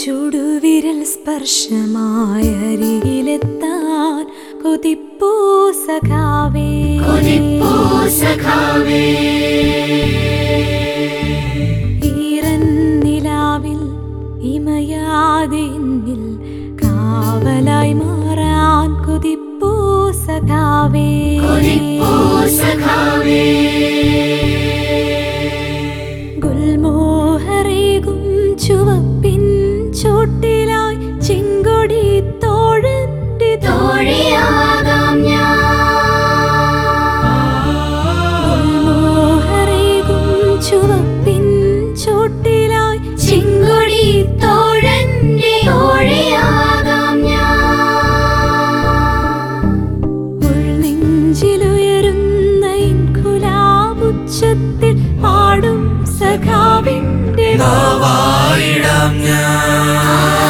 ചുടുവിരൽ സ്പർശമായ അരികിലെത്താൻ കൊതിപ്പൂ സഖാവേ ഈറന്നിലാവിൽ ഇമയാതെ എന്നിൽ കാവലായി മാറാൻ കൊതിപ്പൂ സഖാവേ ഗുൽമോഹറേകും ചുവപ്പിൻ ചോട്ടിലായി ചെങ്കൊടി തോഴന്റെ തോഴിയാകാം ഞാൻ ഗുൽമോഹറേകും ചുവപ്പിൻ ചോട്ടിലായി ചിങ്കൊടി തോഴന്റെ തോഴിയാകാം ഞാൻ ഉൾനെഞ്ചിലുയരുന്ന ഇൻകുലാബുച്ചത്തിൽ പാടും സഖാവിന്റെ വായിടാം ഞാൻ